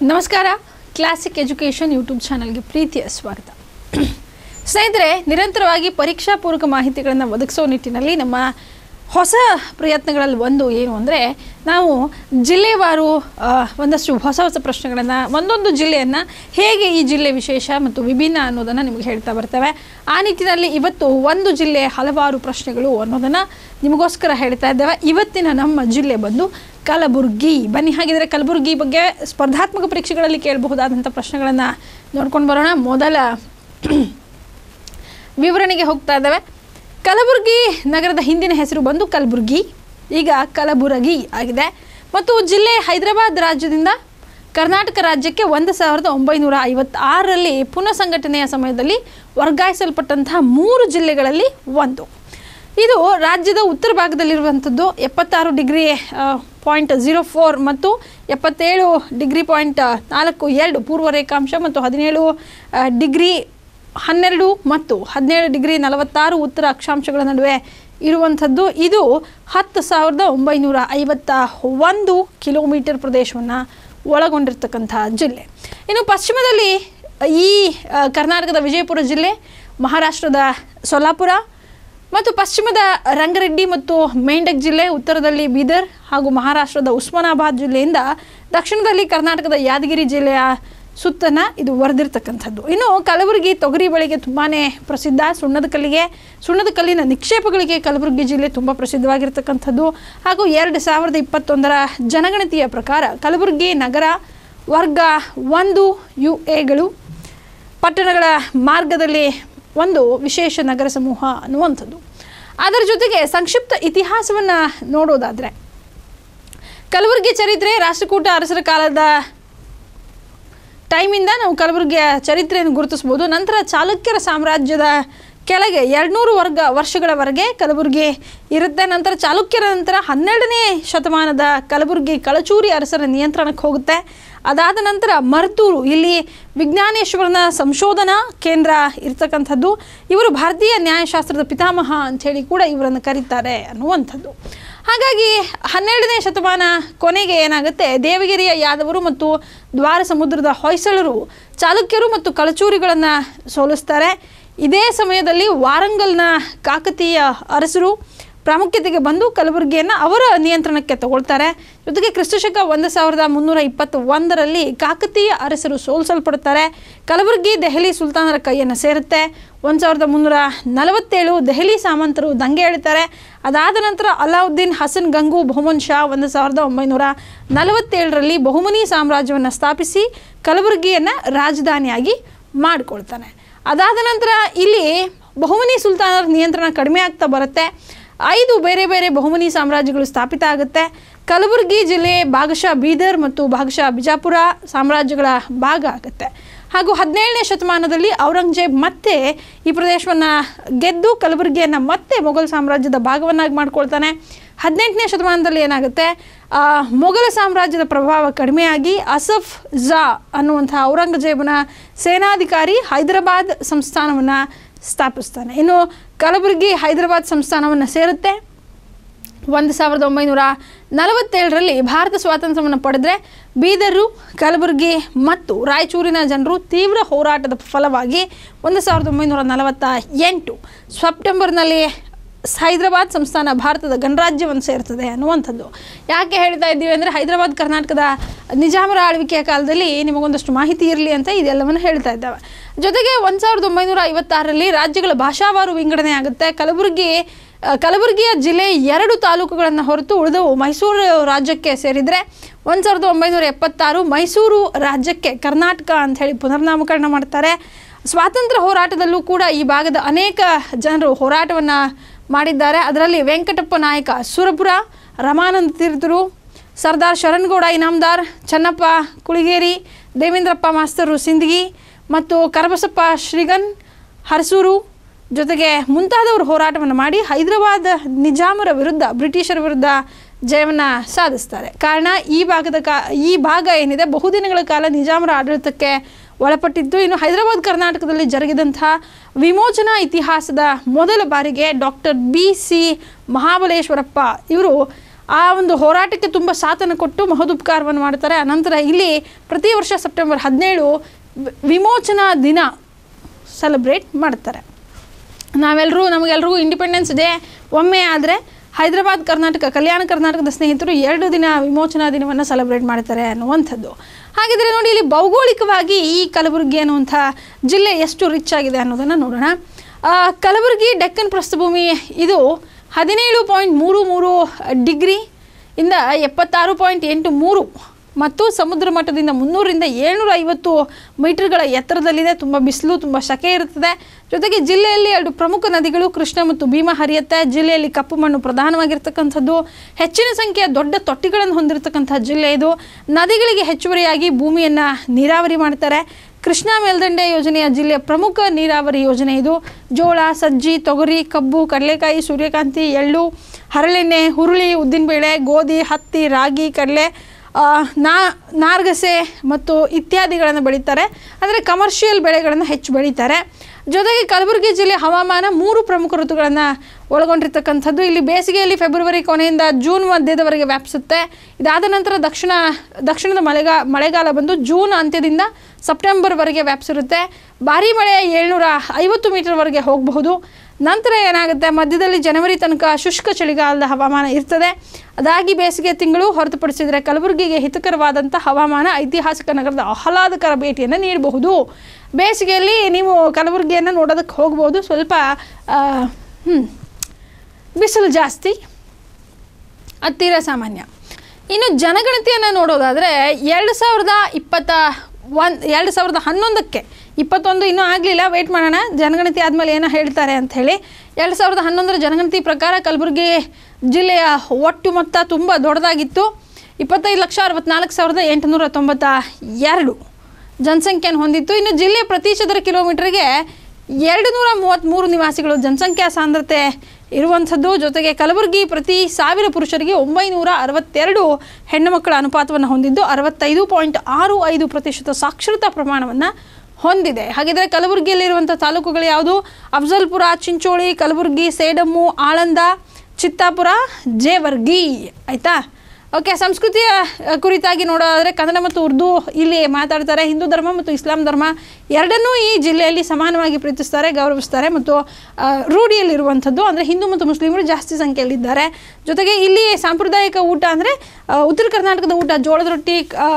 ನಮಸ್ಕಾರ classic education YouTube ಚಾನಲ್ಗೆ ಪ್ರೀತಿಯ ಸ್ವಾಗತ ಸ್ನೇಹಿತರೆ ನಿರಂತರವಾಗಿ ಪರೀಕ್ಷಾ ಪೂರ್ವಕ ಮಾಹಿತಿಗಳನ್ನು ಒದಗಿಸೋ ನಿಟ್ಟಿನಲ್ಲಿ ನಮ್ಮ ಹೊಸ ಪ್ರಯತ್ನಗಳಲ್ಲಿ ಒಂದು ಏನು ಅಂದರೆ ನಾವು ಜಿಲ್ಲೆವಾರು ಆ, ಒಂದಷ್ಟು ಹೊಸ ಹೊಸ ಪ್ರಶ್ನೆಗಳನ್ನು ಒಂದೊಂದು ಜಿಲ್ಲೆಯನ್ನು ಹೇಗೆ ಈ ಜಿಲ್ಲೆ ವಿಶೇಷ ಮತ್ತು ವಿಭಿನ್ನ ಅನ್ನೋದನ್ನು ನಿಮಗೆ ಹೇಳ್ತಾ ಬರ್ತೇವೆ ಆ ನಿಟ್ಟಿನಲ್ಲಿ ಇವತ್ತು ಒಂದು ಜಿಲ್ಲೆ ಹಲವಾರು ಪ್ರಶ್ನೆಗಳು ಅನ್ನೋದನ್ನು ನಿಮಗೋಸ್ಕರ ಹೇಳ್ತಾ ಇದ್ದೇವೆ ಇವತ್ತಿನ ನಮ್ಮ ಜಿಲ್ಲೆ ಬಂದು ಕಲಬುರ್ಗಿ ಬನ್ನಿ ಹಾಗಿದ್ರೆ ಕಲಬುರ್ಗಿ ಬಗ್ಗೆ ಸ್ಪರ್ಧಾತ್ಮಕ ಪರೀಕ್ಷೆಗಳಲ್ಲಿ ಕೇಳಬಹುದಾದಂಥ ಪ್ರಶ್ನೆಗಳನ್ನು ನೋಡ್ಕೊಂಡು ಬರೋಣ ಮೊದಲ ವಿವರಣೆಗೆ ಹೋಗ್ತಾ ಇದ್ದಾವೆ ಕಲಬುರಗಿ ನಗರದ ಹಿಂದಿನ ಹೆಸರು ಬಂದು ಕಲಬುರ್ಗಿ ಈಗ ಕಲಬುರಗಿ ಆಗಿದೆ ಮತ್ತು ಜಿಲ್ಲೆ ಹೈದರಾಬಾದ್ ರಾಜ್ಯದಿಂದ ಕರ್ನಾಟಕ ರಾಜ್ಯಕ್ಕೆ ಒಂದು ಸಾವಿರದ ಒಂಬೈನೂರ ಐವತ್ತಾರರಲ್ಲಿ ಪುನಃ ಸಂಘಟನೆಯ ಸಮಯದಲ್ಲಿ ವರ್ಗಾಯಿಸಲ್ಪಟ್ಟಂತಹ ಮೂರು ಜಿಲ್ಲೆಗಳಲ್ಲಿ ಒಂದು ಇದು ರಾಜ್ಯದ ಉತ್ತರ ಭಾಗದಲ್ಲಿರುವಂಥದ್ದು ಎಪ್ಪತ್ತಾರು ಡಿಗ್ರಿ ಪಾಯಿಂಟ್ ಝೀರೋ ಫೋರ್ ಮತ್ತು ಎಪ್ಪತ್ತೇಳು ಡಿಗ್ರಿ ಪಾಯಿಂಟ್ ನಾಲ್ಕು ಎರಡು ಪೂರ್ವ ರೇಖಾಂಶ ಮತ್ತು ಹದಿನೇಳು ಆ, ಡಿಗ್ರಿ ಹನ್ನೆರಡು ಮತ್ತು ಹದಿನೇಳು ಡಿಗ್ರಿ ನಲವತ್ತಾರು ಉತ್ತರ ಅಕ್ಷಾಂಶಗಳ ನಡುವೆ ಇರುವಂಥದ್ದು ಇದು ಹತ್ತು ಸಾವಿರದ ಒಂಬೈನೂರ ಐವತ್ತ ಒಂದು ಕಿಲೋಮೀಟರ್ ಪ್ರದೇಶವನ್ನು ಒಳಗೊಂಡಿರ್ತಕ್ಕಂಥ ಜಿಲ್ಲೆ ಇನ್ನು ಪಶ್ಚಿಮದಲ್ಲಿ ಈ ಆ, ಕರ್ನಾಟಕದ ವಿಜಯಪುರ ಜಿಲ್ಲೆ ಮಹಾರಾಷ್ಟ್ರದ ಸೊಲ್ಲಾಪುರ ಮತ್ತು ಪಶ್ಚಿಮದ ರಂಗರೆಡ್ಡಿ ಮತ್ತು ಮೇಂಡಕ್ ಜಿಲ್ಲೆ ಉತ್ತರದಲ್ಲಿ ಬೀದರ್ ಹಾಗೂ ಮಹಾರಾಷ್ಟ್ರದ ಉಸ್ಮಾನಾಬಾದ್ ಜಿಲ್ಲೆಯಿಂದ ದಕ್ಷಿಣದಲ್ಲಿ ಕರ್ನಾಟಕದ ಯಾದಗಿರಿ ಜಿಲ್ಲೆಯ ಸುತ್ತನ ಇದು ವರೆದಿರ್ತಕ್ಕಂಥದ್ದು ಇನ್ನು ಕಲಬುರಗಿ ತೊಗರಿ ಬೆಳೆಗೆ ತುಂಬಾ ಪ್ರಸಿದ್ಧ ಸುಣ್ಣದ ಕಲ್ಲಿಗೆ ಸುಣ್ಣದ ಕಲ್ಲಿನ ನಿಕ್ಷೇಪಗಳಿಗೆ ಕಲಬುರಗಿ ಜಿಲ್ಲೆ ತುಂಬ ಪ್ರಸಿದ್ಧವಾಗಿರ್ತಕ್ಕಂಥದ್ದು ಹಾಗೂ ಎರಡು ಸಾವಿರದ ಇಪ್ಪತ್ತೊಂದರ ಜನಗಣತಿಯ ಪ್ರಕಾರ ಕಲಬುರಗಿ ನಗರ ವರ್ಗ ಒಂದು ಯು ಎಗಳು ಪಟ್ಟಣಗಳ ಮಾರ್ಗದಲ್ಲಿ ಒಂದು ವಿಶೇಷ ನಗರ ಸಮೂಹ ಅನ್ನುವಂಥದ್ದು ಅದರ ಜೊತೆಗೆ ಸಂಕ್ಷಿಪ್ತ ಇತಿಹಾಸವನ್ನು ನೋಡೋದಾದರೆ ಕಲಬುರಗಿ ಚರಿತ್ರೆ ರಾಷ್ಟ್ರಕೂಟ ಅರಸರ ಕಾಲದ ಟೈಮಿಂದ ನಾವು ಕಲಬುರಗಿಯ ಚರಿತ್ರೆಯನ್ನು ಗುರುತಿಸ್ಬೋದು ನಂತರ ಚಾಲುಕ್ಯರ ಸಾಮ್ರಾಜ್ಯದ ಕೆಳಗೆ ಎರಡುನೂರು ವರ್ಗ ವರ್ಷಗಳವರೆಗೆ ಕಲಬುರಗಿ ಇರುತ್ತೆ ನಂತರ ಚಾಲುಕ್ಯರ ನಂತರ ಹನ್ನೆರಡನೇ ಶತಮಾನದ ಕಲಬುರಗಿ ಕಳಚೂರಿ ಅರಸರ ನಿಯಂತ್ರಣಕ್ಕೆ ಹೋಗುತ್ತೆ ಅದಾದ ನಂತರ ಮರ್ತೂರು ಇಲ್ಲಿ ವಿಜ್ಞಾನೇಶ್ವರನ ಸಂಶೋಧನಾ ಕೇಂದ್ರ ಇರ್ತಕ್ಕಂಥದ್ದು ಇವರು ಭಾರತೀಯ ನ್ಯಾಯಶಾಸ್ತ್ರದ ಪಿತಾಮಹ ಅಂಥೇಳಿ ಕೂಡ ಇವರನ್ನು ಕರೀತಾರೆ ಅನ್ನುವಂಥದ್ದು ಹಾಗಾಗಿ ಹನ್ನೆರಡನೇ ಶತಮಾನ ಕೊನೆಗೆ ಏನಾಗುತ್ತೆ ದೇವಗಿರಿಯ ಯಾದವರು ಮತ್ತು ದ್ವಾರ ಸಮುದ್ರದ ಹೊಯ್ಸಳರು ಚಾಲುಕ್ಯರು ಮತ್ತು ಕಳಚೂರಿಗಳನ್ನು ಸೋಲಿಸ್ತಾರೆ ಇದೇ ಸಮಯದಲ್ಲಿ ವಾರಂಗಲ್ನ ಕಾಕತೀಯ ಅರಸರು ಪ್ರಾಮುಖ್ಯತೆಗೆ ಬಂದು ಕಲಬುರಗಿಯನ್ನು ಅವರ ನಿಯಂತ್ರಣಕ್ಕೆ ತಗೊಳ್ತಾರೆ ಜೊತೆಗೆ ಕ್ರಿಸ್ತಶಕ ಒಂದು ಸಾವಿರದ ಮುನ್ನೂರ ಇಪ್ಪತ್ತ ಒಂದರಲ್ಲಿ ಕಾಕತೀಯ ಅರಸರು ಸೋಲಿಸಲ್ಪಡುತ್ತಾರೆ ಕಲಬುರಗಿ ದೆಹಲಿ ಸುಲ್ತಾನರ ಕೈಯನ್ನು ಸೇರುತ್ತೆ ಒಂದು ಸಾವಿರದ ಮುನ್ನೂರ ನಲವತ್ತೇಳು ದೆಹಲಿ ಸಾಮಂತರು ದಂಗೆ ಎಳಿತಾರೆ ಅದಾದ ನಂತರ ಅಲಾವುದ್ದೀನ್ ಹಸನ್ ಗಂಗು ಬಹುಮನ್ ಶಾ ಒಂದು ಸಾವಿರದ ಒಂಬೈನೂರ ನಲವತ್ತೇಳರಲ್ಲಿ ಬಹುಮನಿ ಸಾಮ್ರಾಜ್ಯವನ್ನು ಸ್ಥಾಪಿಸಿ ಕಲಬುರಗಿಯನ್ನು ರಾಜಧಾನಿಯಾಗಿ ಮಾಡಿಕೊಳ್ತಾನೆ ಅದಾದ ನಂತರ ಇಲ್ಲಿ ಬಹುಮನಿ ಸುಲ್ತಾನರ ನಿಯಂತ್ರಣ ಕಡಿಮೆ ಆಗ್ತಾ ಬರುತ್ತೆ ಐದು ಬೇರೆ ಬೇರೆ ಬಹುಮನಿ ಸಾಮ್ರಾಜ್ಯಗಳು ಸ್ಥಾಪಿತ ಆಗುತ್ತೆ ಕಲಬುರಗಿ ಜಿಲ್ಲೆ ಭಾಗಶಃ ಬೀದರ್ ಮತ್ತು ಭಾಗಶಃ ಬಿಜಾಪುರ ಸಾಮ್ರಾಜ್ಯಗಳ ಭಾಗ ಆಗುತ್ತೆ ಹಾಗೂ ಹದಿನೇಳನೇ ಶತಮಾನದಲ್ಲಿ ಔರಂಗಜೇಬ್ ಮತ್ತೆ ಈ ಪ್ರದೇಶವನ್ನು ಗೆದ್ದು ಕಲಬುರಗಿಯನ್ನು ಮತ್ತೆ ಮೊಘಲ್ ಸಾಮ್ರಾಜ್ಯದ ಭಾಗವನ್ನಾಗಿ ಮಾಡ್ಕೊಳ್ತಾನೆ ಹದಿನೆಂಟನೇ ಶತಮಾನದಲ್ಲಿ ಏನಾಗುತ್ತೆ ಆ, ಮೊಘಲ ಸಾಮ್ರಾಜ್ಯದ ಪ್ರಭಾವ ಕಡಿಮೆಯಾಗಿ ಅಸಫ್ ಜಾ ಅನ್ನುವಂಥ ಔರಂಗಜೇಬನ ಸೇನಾಧಿಕಾರಿ ಹೈದರಾಬಾದ್ ಸಂಸ್ಥಾನವನ್ನು ಸ್ಥಾಪಿಸ್ತಾನೆ ಇನ್ನು ಕಲಬುರಗಿ ಹೈದರಾಬಾದ್ ಸಂಸ್ಥಾನವನ್ನು ಸೇರುತ್ತೆ ಒಂದು ಸಾವಿರದ ಒಂಬೈನೂರ ನಲವತ್ತೇಳರಲ್ಲಿ ಭಾರತ ಸ್ವಾತಂತ್ರ್ಯವನ್ನು ಪಡೆದರೆ ಬೀದರು ಕಲಬುರಗಿ ಮತ್ತು ರಾಯಚೂರಿನ ಜನರು ತೀವ್ರ ಹೋರಾಟದ ಫಲವಾಗಿ ಒಂದು ಸಾವಿರದ ಒಂಬೈನೂರ ನಲವತ್ತ ಎಂಟು ಸೆಪ್ಟೆಂಬರ್ನಲ್ಲಿ ಹೈದರಾಬಾದ್ ಸಂಸ್ಥಾನ ಭಾರತದ ಗಣರಾಜ್ಯವನ್ನು ಸೇರ್ತದೆ ಅನ್ನುವಂಥದ್ದು ಯಾಕೆ ಹೇಳ್ತಾ ಇದ್ದೀವಿ ಅಂದರೆ ಹೈದರಾಬಾದ್ ಕರ್ನಾಟಕದ ನಿಜಾಮರ ಆಳ್ವಿಕೆಯ ಕಾಲದಲ್ಲಿ ನಿಮಗೊಂದಷ್ಟು ಮಾಹಿತಿ ಇರಲಿ ಅಂತ ಇದೆಲ್ಲವನ್ನು ಹೇಳ್ತಾ ಇದ್ದಾವೆ ಜೊತೆಗೆ ಒಂದು ಸಾವಿರದ ಒಂಬೈನೂರ ಐವತ್ತಾರರಲ್ಲಿ ರಾಜ್ಯಗಳ ಭಾಷಾವಾರು ವಿಂಗಡಣೆ ಆಗುತ್ತೆ ಕಲಬುರಗಿ ಆ, ಕಲಬುರಗಿಯ ಜಿಲ್ಲೆ ಎರಡು ತಾಲೂಕುಗಳನ್ನು ಹೊರತು ಉಳಿದವು ಮೈಸೂರು ರಾಜ್ಯಕ್ಕೆ ಸೇರಿದರೆ ಒಂದು ಸಾವಿರದ ಒಂಬೈನೂರ ಎಪ್ಪತ್ತಾರು ಮೈಸೂರು ರಾಜ್ಯಕ್ಕೆ ಕರ್ನಾಟಕ ಅಂತ ಹೇಳಿ ಪುನರ್ನಾಮಕರಣ ಮಾಡ್ತಾರೆ ಸ್ವಾತಂತ್ರ್ಯ ಹೋರಾಟದಲ್ಲೂ ಕೂಡ ಈ ಭಾಗದ ಅನೇಕ ಜನರು ಹೋರಾಟವನ್ನು ಮಾಡಿದ್ದಾರೆ ಅದರಲ್ಲಿ ವೆಂಕಟಪ್ಪ ನಾಯಕ ಸುರಪುರ ರಮಾನಂದ ತೀರ್ಥರು ಸರ್ದಾರ್ ಶರಣ್ಗೌಡ ಇನಾಮ್ದಾರ್ ಚನ್ನಪ್ಪ ಕುಳಿಗೇರಿ ದೇವೇಂದ್ರಪ್ಪ ಮಾಸ್ತರು ಸಿಂದಗಿ ಮತ್ತು ಕರಬಸಪ್ಪ ಶ್ರೀಗನ್ ಹರಸೂರು ಜೊತೆಗೆ ಮುಂತಾದವರು ಹೋರಾಟವನ್ನು ಮಾಡಿ ಹೈದರಾಬಾದ್ ನಿಜಾಮರ ವಿರುದ್ಧ ಬ್ರಿಟಿಷರ ವಿರುದ್ಧ ಜಯವನ್ನು ಸಾಧಿಸ್ತಾರೆ ಕಾರಣ ಈ ಭಾಗದ ಕಾ ಈ ಭಾಗ ಏನಿದೆ ಬಹುದಿನಗಳ ಕಾಲ ನಿಜಾಮರ ಆಡಳಿತಕ್ಕೆ ಒಳಪಟ್ಟಿದ್ದು ಇನ್ನು ಹೈದರಾಬಾದ್ ಕರ್ನಾಟಕದಲ್ಲಿ ಜರುಗಿದಂಥ ವಿಮೋಚನಾ ಇತಿಹಾಸದ ಮೊದಲ ಬಾರಿಗೆ ಡಾಕ್ಟರ್ ಬಿ ಸಿ ಮಹಾಬಲೇಶ್ವರಪ್ಪ ಇವರು ಆ ಒಂದು ಹೋರಾಟಕ್ಕೆ ತುಂಬ ಸಾಥನ್ನು ಕೊಟ್ಟು ಮಹದುಪಕಾರವನ್ನು ಮಾಡ್ತಾರೆ ಅನಂತರ ಇಲ್ಲಿ ಪ್ರತಿ ವರ್ಷ ಸೆಪ್ಟೆಂಬರ್ ಹದಿನೇಳು ವಿ- ವಿಮೋಚನಾ ದಿನ ಸೆಲೆಬ್ರೇಟ್ ಮಾಡ್ತಾರೆ ನಾವೆಲ್ಲರೂ ನಮಗೆಲ್ರಿಗೂ ಇಂಡಿಪೆಂಡೆನ್ಸ್ ಡೇ ಒಮ್ಮೆ ಆದರೆ ಹೈದರಾಬಾದ್ ಕರ್ನಾಟಕ ಕಲ್ಯಾಣ ಕರ್ನಾಟಕದ ಸ್ನೇಹಿತರು ಎರಡು ದಿನ ವಿಮೋಚನಾ ದಿನವನ್ನು ಸೆಲೆಬ್ರೇಟ್ ಮಾಡ್ತಾರೆ ಅನ್ನುವಂಥದ್ದು ಹಾಗಿದ್ರೆ ನೋಡಿ ಇಲ್ಲಿ ಭೌಗೋಳಿಕವಾಗಿ ಈ ಕಲಬುರಗಿ ಅನ್ನುವಂಥ ಜಿಲ್ಲೆ ಎಷ್ಟು ರಿಚ್ ಆಗಿದೆ ಅನ್ನೋದನ್ನು ನೋಡೋಣ ಆ, ಕಲಬುರಗಿ ಡೆಕ್ಕನ್ ಪ್ರಸ್ಥಭೂಮಿ ಇದು ಹದಿನೇಳು ಪಾಯಿಂಟ್ ಮೂರು ಮೂರು ಡಿಗ್ರಿ ಇಂದ ಎಪ್ಪತ್ತಾರು ಪಾಯಿಂಟ್ ಎಂಟು ಮೂರು ಮತ್ತು ಸಮುದ್ರ ಮಟ್ಟದಿಂದ ಮುನ್ನೂರಿಂದ ಏಳ್ನೂರ ಐವತ್ತು ಮೀಟರ್ಗಳ ಎತ್ತರದಲ್ಲಿದೆ ತುಂಬ ಬಿಸಿಲು ತುಂಬ ಶಕೆ ಇರುತ್ತದೆ ಜೊತೆಗೆ ಜಿಲ್ಲೆಯಲ್ಲಿ ಎರಡು ಪ್ರಮುಖ ನದಿಗಳು ಕೃಷ್ಣ ಮತ್ತು ಭೀಮಾ ಹರಿಯುತ್ತೆ ಜಿಲ್ಲೆಯಲ್ಲಿ ಕಪ್ಪು ಮಣ್ಣು ಪ್ರಧಾನವಾಗಿರ್ತಕ್ಕಂಥದ್ದು ಹೆಚ್ಚಿನ ಸಂಖ್ಯೆಯ ದೊಡ್ಡ ತೊಟ್ಟಿಗಳನ್ನು ಹೊಂದಿರತಕ್ಕಂಥ ಜಿಲ್ಲೆ ಇದು ನದಿಗಳಿಗೆ ಹೆಚ್ಚುವರಿಯಾಗಿ ಭೂಮಿಯನ್ನು ನೀರಾವರಿ ಮಾಡ್ತಾರೆ ಕೃಷ್ಣಾ ಮೇಲ್ದಂಡೆ ಯೋಜನೆಯ ಜಿಲ್ಲೆಯ ಪ್ರಮುಖ ನೀರಾವರಿ ಯೋಜನೆ ಇದು ಜೋಳ ಸಜ್ಜಿ ತೊಗರಿ ಕಬ್ಬು ಕಡಲೆಕಾಯಿ ಸೂರ್ಯಕಾಂತಿ ಎಳ್ಳು ಹರಳೆಣ್ಣೆ ಹುರುಳಿ ಉದ್ದಿನಬೇಳೆ ಗೋಧಿ ಹತ್ತಿ ರಾಗಿ ಕಡಲೆ ಆ, ನಾ ನಾರ್ಗಸೆ ಮತ್ತು ಇತ್ಯಾದಿಗಳನ್ನು ಬೆಳೀತಾರೆ ಅಂದರೆ ಕಮರ್ಷಿಯಲ್ ಬೆಳೆಗಳನ್ನು ಹೆಚ್ಚು ಬೆಳೀತಾರೆ ಜೊತೆಗೆ ಕಲಬುರಗಿ ಜಿಲ್ಲೆ ಹವಾಮಾನ ಮೂರು ಪ್ರಮುಖ ಋತುಗಳನ್ನು ಒಳಗೊಂಡಿರ್ತಕ್ಕಂಥದ್ದು ಇಲ್ಲಿ ಬೇಸಿಗೆಯಲ್ಲಿ ಫೆಬ್ರವರಿ ಕೊನೆಯಿಂದ ಜೂನ್ ಮಧ್ಯದವರೆಗೆ ವ್ಯಾಪಿಸುತ್ತೆ ಇದಾದ ನಂತರ ದಕ್ಷಿಣ ದಕ್ಷಿಣದ ಮಳೆಗಾ ಮಳೆಗಾಲ ಬಂದು ಜೂನ್ ಅಂತ್ಯದಿಂದ ಸೆಪ್ಟೆಂಬರ್ವರೆಗೆ ವ್ಯಾಪಿಸಿರುತ್ತೆ ಭಾರೀ ಮಳೆ ಏಳ್ನೂರ ಐವತ್ತು ಮೀಟರ್ವರೆಗೆ ಹೋಗಬಹುದು ನಂತರ ಏನಾಗುತ್ತೆ ಮಧ್ಯದಲ್ಲಿ ಜನವರಿ ತನಕ ಶುಷ್ಕ ಚಳಿಗಾಲದ ಹವಾಮಾನ ಇರ್ತದೆ ಅದಾಗಿ ಬೇಸಿಗೆ ತಿಂಗಳು ಹೊರತುಪಡಿಸಿದರೆ ಕಲಬುರಗಿಗೆ ಹಿತಕರವಾದಂಥ ಹವಾಮಾನ ಐತಿಹಾಸಿಕ ನಗರದ ಆಹ್ಲಾದಕರ ಭೇಟಿಯನ್ನು ನೀಡಬಹುದು ಬೇಸಿಗೆಯಲ್ಲಿ ನೀವು ಕಲಬುರಗಿಯನ್ನು ನೋಡೋದಕ್ಕೆ ಹೋಗ್ಬೋದು ಸ್ವಲ್ಪ ಆ, ಹ್ಮ್, ಬಿಸಿಲು ಜಾಸ್ತಿ ಹತ್ತಿರ ಸಾಮಾನ್ಯ ಇನ್ನು ಜನಗಣತಿಯನ್ನು ನೋಡೋದಾದರೆ ಎರಡು ಸಾವಿರದ ಇಪ್ಪತ್ತ ಒಂದು ಎರಡು ಸಾವಿರದ ಹನ್ನೊಂದಕ್ಕೆ ಇಪ್ಪತ್ತೊಂದು ಇನ್ನೂ ಆಗಲಿಲ್ಲ ವೆಯ್ಟ್ ಮಾಡೋಣ ಜನಗಣತಿ ಆದಮೇಲೆ ಏನೋ ಹೇಳ್ತಾರೆ ಅಂತ ಹೇಳಿ ಎರಡು ಸಾವಿರದ ಹನ್ನೊಂದರ ಜನಗಣತಿ ಪ್ರಕಾರ ಕಲಬುರಗಿ ಜಿಲ್ಲೆಯ ಒಟ್ಟು ಮೊತ್ತ ತುಂಬ ದೊಡ್ಡದಾಗಿತ್ತು ಇಪ್ಪತ್ತೈದು ಲಕ್ಷ ಅರವತ್ನಾಲ್ಕು ಸಾವಿರದ ಎಂಟುನೂರ ತೊಂಬತ್ತ ಎರಡು ಜನಸಂಖ್ಯೆಯನ್ನು ಹೊಂದಿತ್ತು ಇನ್ನು ಜಿಲ್ಲೆಯ ಪ್ರತಿ ಚದರ ಕಿಲೋಮೀಟರ್ಗೆ ಎರಡು ನೂರ ಮೂವತ್ತ್ಮೂರು ನಿವಾಸಿಗಳು ಜನಸಂಖ್ಯಾ ಸಾಂದ್ರತೆ ಇರುವಂಥದ್ದು ಜೊತೆಗೆ ಕಲಬುರಗಿ ಪ್ರತಿ ಸಾವಿರ ಪುರುಷರಿಗೆ ಒಂಬೈನೂರ ಅರವತ್ತೆರಡು ಹೆಣ್ಣು ಮಕ್ಕಳ ಅನುಪಾತವನ್ನು ಹೊಂದಿದ್ದು ಅರವತ್ತೈದು ಪಾಯಿಂಟ್ ಆರು ಐದು ಪ್ರತಿಶತ ಸಾಕ್ಷರತಾ ಪ್ರಮಾಣವನ್ನು ಹೊಂದಿದೆ ಹಾಗಿದ್ರೆ ಕಲಬುರಗಿಯಲ್ಲಿರುವಂಥ ತಾಲೂಕುಗಳು ಯಾವುದು ಅಫ್ಜಲ್ಪುರ ಚಿಂಚೋಳಿ ಕಲಬುರಗಿ ಸೇಡಮ್ಮು ಆಳಂದ ಚಿತ್ತಾಪುರ ಜೇವರ್ಗಿ ಆಯಿತಾ ಓಕೆ ಸಂಸ್ಕೃತಿಯ ಅ, ಕುರಿತಾಗಿ ನೋಡೋದಾದರೆ ಕನ್ನಡ ಮತ್ತು ಉರ್ದು ಇಲ್ಲಿ ಮಾತಾಡ್ತಾರೆ ಹಿಂದೂ ಧರ್ಮ ಮತ್ತು ಇಸ್ಲಾಂ ಧರ್ಮ ಎರಡನ್ನೂ ಈ ಜಿಲ್ಲೆಯಲ್ಲಿ ಸಮಾನವಾಗಿ ಪ್ರೀತಿಸ್ತಾರೆ ಗೌರವಿಸ್ತಾರೆ ಮತ್ತು ಆ, ರೂಢಿಯಲ್ಲಿರುವಂಥದ್ದು ಅಂದರೆ ಹಿಂದೂ ಮತ್ತು ಮುಸ್ಲಿಮರು ಜಾಸ್ತಿ ಸಂಖ್ಯೆಯಲ್ಲಿದ್ದಾರೆ ಜೊತೆಗೆ ಇಲ್ಲಿ ಸಾಂಪ್ರದಾಯಿಕ ಊಟ ಅಂದರೆ ಉತ್ತರ ಕರ್ನಾಟಕದ ಊಟ ಜೋಳದ ರೊಟ್ಟಿ ಆ,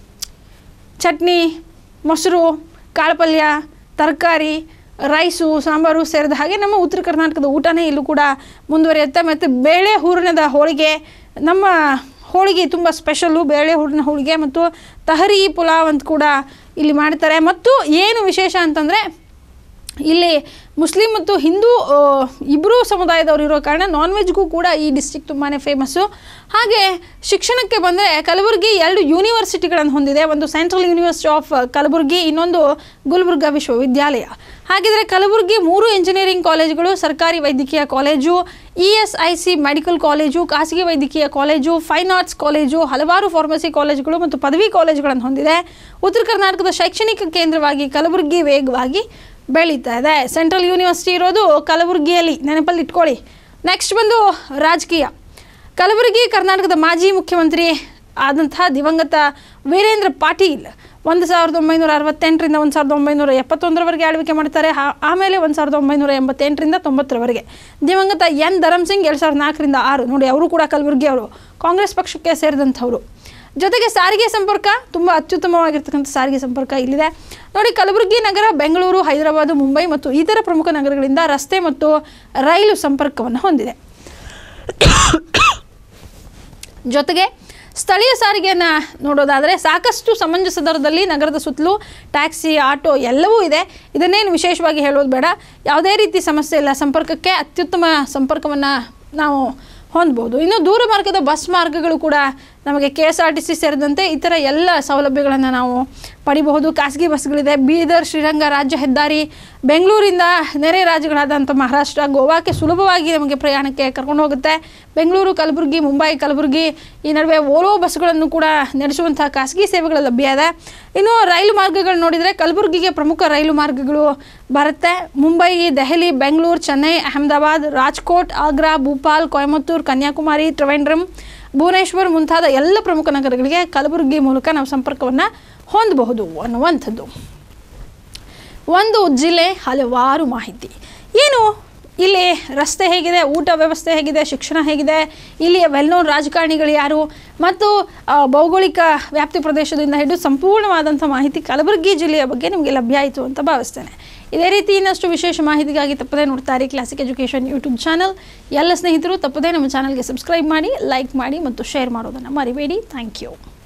ಚಟ್ನಿ ಮೊಸರು ಕಾಳುಪಲ್ಯ ತರಕಾರಿ ರೈಸು ಸಾಂಬಾರು ಸೇರಿದ ಹಾಗೆ ನಮ್ಮ ಉತ್ತರ ಕರ್ನಾಟಕದ ಊಟನೇ ಇಲ್ಲೂ ಕೂಡ ಮುಂದುವರಿಯುತ್ತೆ ಮತ್ತು ಬೇಳೆ ಹೂರಣದ ಹೋಳಿಗೆ ನಮ್ಮ ಹೋಳಿಗೆ ತುಂಬ ಸ್ಪೆಷಲ್ಲು ಬೇಳೆ ಹೂರಿನ ಹೋಳಿಗೆ ಮತ್ತು ತಹರಿ ಪುಲಾವ್ ಅಂತ ಕೂಡ ಇಲ್ಲಿ ಮಾಡ್ತಾರೆ ಮತ್ತು ಏನು ವಿಶೇಷ ಅಂತಂದರೆ ಇಲ್ಲಿ ಮುಸ್ಲಿಂ ಮತ್ತು ಹಿಂದೂ ಇಬ್ಬರೂ ಸಮುದಾಯದವರು ಇರೋ ಕಾರಣ ನಾನ್ ವೆಜ್ಗೂ ಕೂಡ ಈ ಡಿಸ್ಟಿಕ್ ತುಂಬಾ ಫೇಮಸ್ಸು ಹಾಗೆ ಶಿಕ್ಷಣಕ್ಕೆ ಬಂದರೆ ಕಲಬುರಗಿ ಎರಡು ಯೂನಿವರ್ಸಿಟಿಗಳನ್ನು ಹೊಂದಿದೆ ಒಂದು ಸೆಂಟ್ರಲ್ ಯೂನಿವರ್ಸಿಟಿ ಆಫ್ ಕಲಬುರಗಿ ಇನ್ನೊಂದು ಗುಲ್ಬರ್ಗಾ ವಿಶ್ವವಿದ್ಯಾಲಯ ಹಾಗಿದ್ರೆ ಕಲಬುರಗಿ ಮೂರು ಇಂಜಿನಿಯರಿಂಗ್ ಕಾಲೇಜುಗಳು ಸರ್ಕಾರಿ ವೈದ್ಯಕೀಯ ಕಾಲೇಜು E S I C medical ಕಾಲೇಜು ಖಾಸಗಿ ವೈದ್ಯಕೀಯ ಕಾಲೇಜು ಫೈನ್ ಆರ್ಟ್ಸ್ ಕಾಲೇಜು ಹಲವಾರು ಫಾರ್ಮಸಿ ಕಾಲೇಜುಗಳು ಮತ್ತು ಪದವಿ ಕಾಲೇಜುಗಳನ್ನು ಹೊಂದಿದೆ ಉತ್ತರ ಕರ್ನಾಟಕದ ಶೈಕ್ಷಣಿಕ ಕೇಂದ್ರವಾಗಿ ಕಲಬುರಗಿ ವೇಗವಾಗಿ ಬೆಳೀತಾ ಇದೆ ಸೆಂಟ್ರಲ್ ಯೂನಿವರ್ಸಿಟಿ ಇರೋದು ಕಲಬುರಗಿಯಲ್ಲಿ ನೆನಪಲ್ಲಿ ಇಟ್ಕೊಳ್ಳಿ ನೆಕ್ಸ್ಟ್ ಬಂದು ರಾಜಕೀಯ ಕಲಬುರಗಿ ಕರ್ನಾಟಕದ ಮಾಜಿ ಮುಖ್ಯಮಂತ್ರಿ ಆದಂತಹ ದಿವಂಗತ ವೀರೇಂದ್ರ ಪಾಟೀಲ್ ಒಂದು ಸಾವಿರದ ಒಂಬೈನೂರ ಅರವತ್ತೆಂಟರಿಂದ ಒಂದು ಸಾವಿರದ ಒಂಬೈನೂರ ಎಪ್ಪತ್ತೊಂದರವರೆಗೆ ಆಳ್ವಿಕೆ ಮಾಡ್ತಾರೆ ಆ- ಆಮೇಲೆ ಒಂದು ಸಾವಿರದ ಒಂಬೈನೂರ ಎಂಬತ್ತೆಂಟರಿಂದ ತೊಂಬತ್ತರವರೆಗೆ ದಿವಂಗತ ಎನ್ ಧರಮ್ ಸಿಂಗ್ ಎರಡು ಸಾವಿರದ ನಾಲ್ಕರಿಂದ ಆರು ನೋಡಿ ಅವರು ಕೂಡ ಕಲಬುರಗಿ ಅವರು ಕಾಂಗ್ರೆಸ್ ಪಕ್ಷಕ್ಕೆ ಸೇರಿದಂಥವರು ಜೊತೆಗೆ ಸಾರಿಗೆ ಸಂಪರ್ಕ ತುಂಬ ಅತ್ಯುತ್ತಮವಾಗಿರ್ತಕ್ಕಂಥ ಸಾರಿಗೆ ಸಂಪರ್ಕ ಇಲ್ಲಿದೆ ನೋಡಿ ಕಲಬುರಗಿ ನಗರ ಬೆಂಗಳೂರು ಹೈದರಾಬಾದು ಮುಂಬೈ ಮತ್ತು ಇತರ ಪ್ರಮುಖ ನಗರಗಳಿಂದ ರಸ್ತೆ ಮತ್ತು ರೈಲು ಸಂಪರ್ಕವನ್ನು ಹೊಂದಿದೆ ಜೊತೆಗೆ ಸ್ಥಳೀಯ ಸಾರಿಗೆಯನ್ನು ನೋಡೋದಾದರೆ ಸಾಕಷ್ಟು ಸಮಂಜಸ ದರದಲ್ಲಿ ನಗರದ ಸುತ್ತಲೂ ಟ್ಯಾಕ್ಸಿ ಆಟೋ ಎಲ್ಲವೂ ಇದೆ ಇದನ್ನೇನು ವಿಶೇಷವಾಗಿ ಹೇಳೋದು ಬೇಡ ಯಾವುದೇ ರೀತಿ ಸಮಸ್ಯೆ ಇಲ್ಲ ಸಂಪರ್ಕಕ್ಕೆ ಅತ್ಯುತ್ತಮ ಸಂಪರ್ಕವನ್ನು ನಾವು ಹೊಂದ್ಬೋದು ಇನ್ನು ದೂರ ಮಾರ್ಗದ ಬಸ್ ಮಾರ್ಗಗಳು ಕೂಡ ನಮಗೆ K S R T C ಸೇರಿದಂತೆ ಇತರ ಎಲ್ಲ ಸೌಲಭ್ಯಗಳನ್ನು ನಾವು ಪಡಿಬಹುದು ಖಾಸಗಿ ಬಸ್ಗಳಿದೆ ಬೀದರ್ ಶ್ರೀರಂಗ ರಾಜ್ಯ ಹೆದ್ದಾರಿ ಬೆಂಗಳೂರಿಂದ ನೆರೆ ರಾಜ್ಯಗಳಾದಂಥ ಮಹಾರಾಷ್ಟ್ರ ಗೋವಾಕ್ಕೆ ಸುಲಭವಾಗಿ ನಮಗೆ ಪ್ರಯಾಣಕ್ಕೆ ಕರ್ಕೊಂಡು ಹೋಗುತ್ತೆ ಬೆಂಗಳೂರು ಕಲಬುರಗಿ ಮುಂಬೈ ಕಲಬುರಗಿ ಈ ನಡುವೆ ಓಲೋ ಬಸ್ಗಳನ್ನು ಕೂಡ ನಡೆಸುವಂಥ ಖಾಸಗಿ ಸೇವೆಗಳು ಲಭ್ಯ ಇದೆ ಇನ್ನು ರೈಲು ಮಾರ್ಗಗಳು ನೋಡಿದರೆ ಕಲಬುರಗಿಗೆ ಪ್ರಮುಖ ರೈಲು ಮಾರ್ಗಗಳು ಬರುತ್ತೆ ಮುಂಬೈ ದೆಹಲಿ ಬೆಂಗಳೂರು ಚೆನ್ನೈ ಅಹಮದಾಬಾದ್ ರಾಜ್ಕೋಟ್ ಆಗ್ರಾ ಭೂಪಾಲ್ ಕೊಯಮತ್ತೂರು ಕನ್ಯಾಕುಮಾರಿ ತ್ರಿವೇಂದ್ರಂ ಭುವನೇಶ್ವರ್ ಮುಂತಾದ ಎಲ್ಲ ಪ್ರಮುಖ ನಗರಗಳಿಗೆ ಕಲಬುರಗಿ ಮೂಲಕ ನಾವು ಸಂಪರ್ಕವನ್ನು ಹೊಂದಬಹುದು ಅನ್ನುವಂಥದ್ದು ಒಂದು ಜಿಲ್ಲೆ ಹಲವಾರು ಮಾಹಿತಿ ಏನು ಇಲ್ಲಿ ರಸ್ತೆ ಹೇಗಿದೆ ಊಟ ವ್ಯವಸ್ಥೆ ಹೇಗಿದೆ ಶಿಕ್ಷಣ ಹೇಗಿದೆ ಇಲ್ಲಿಯ ವೆಲ್ ನೋನ್ ರಾಜಕಾರಣಿಗಳು ಯಾರು ಮತ್ತು ಆ, ಭೌಗೋಳಿಕ ವ್ಯಾಪ್ತಿ ಪ್ರದೇಶದಿಂದ ಹಿಡಿದು ಸಂಪೂರ್ಣವಾದಂಥ ಮಾಹಿತಿ ಕಲಬುರಗಿ ಜಿಲ್ಲೆಯ ಬಗ್ಗೆ ನಿಮಗೆ ಲಭ್ಯ ಆಯಿತು ಅಂತ ಭಾವಿಸ್ತೇನೆ ಇದೇ ರೀತಿ ಇನ್ನಷ್ಟು ವಿಶೇಷ ಮಾಹಿತಿಗಾಗಿ ತಪ್ಪದೇ ನೋಡ್ತಾರೆ ಕ್ಲಾಸಿಕ್ ಎಜುಕೇಷನ್ ಯೂಟ್ಯೂಬ್ ಚಾನಲ್ ಎಲ್ಲ ಸ್ನೇಹಿತರು ತಪ್ಪದೇ ನಮ್ಮ ಚಾನಲ್ಗೆ ಸಬ್ಸ್ಕ್ರೈಬ್ ಮಾಡಿ ಲೈಕ್ ಮಾಡಿ ಮತ್ತು ಶೇರ್ ಮಾಡೋದನ್ನು ಮರಿಬೇಡಿ ಥ್ಯಾಂಕ್ ಯು